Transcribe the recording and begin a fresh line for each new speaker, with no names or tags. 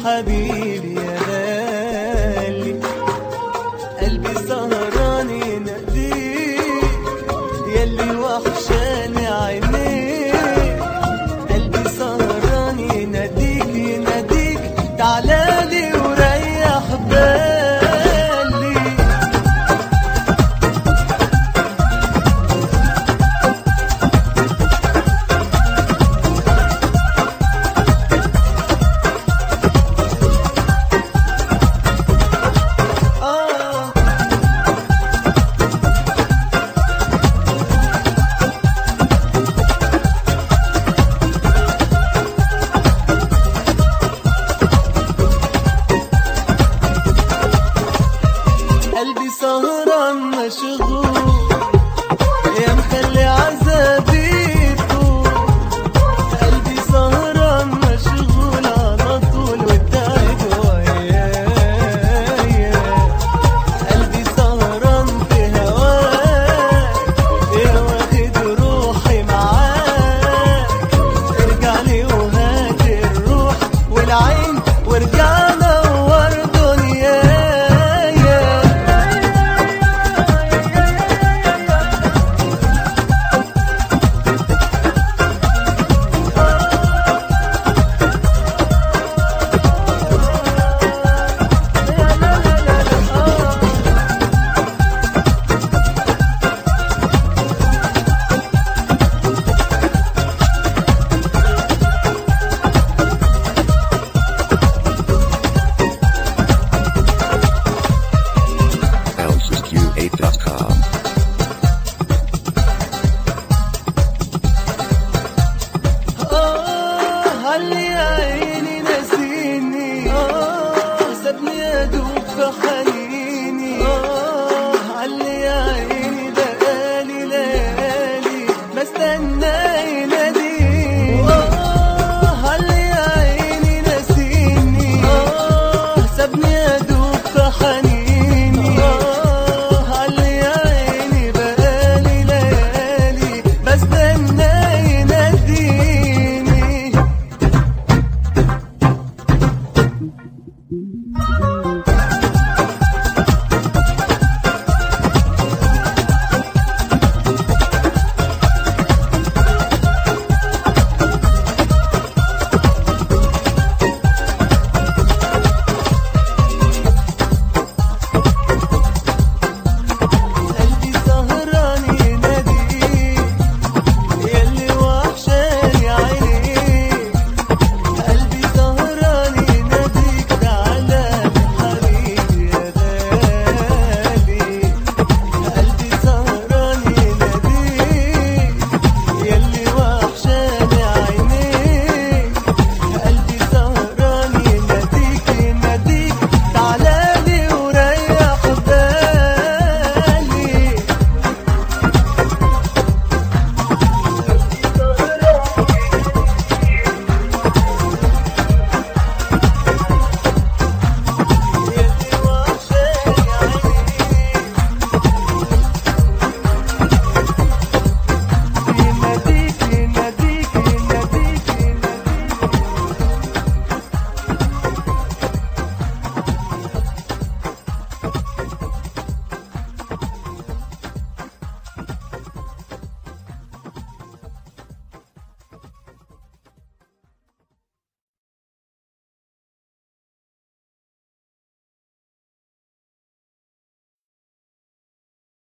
حبيبي يا غالي قلبي سهران يناديك ياللي وحشاني عينيك قلبي سهران يناديك يناديك تعالالي وريح بالي آه قلبي سهران مشغول يا مخلي عذابي يطول قلبي سهران مشغول على طول والتعب ويايا قلبي سهران في هواك يا واخد روحي معاك ارجع لي وهات الروح والعين وارجع نور دنيايا
elsesq8.com.
آه علي يا عيني ناسيني آه سابني أدوب في حالي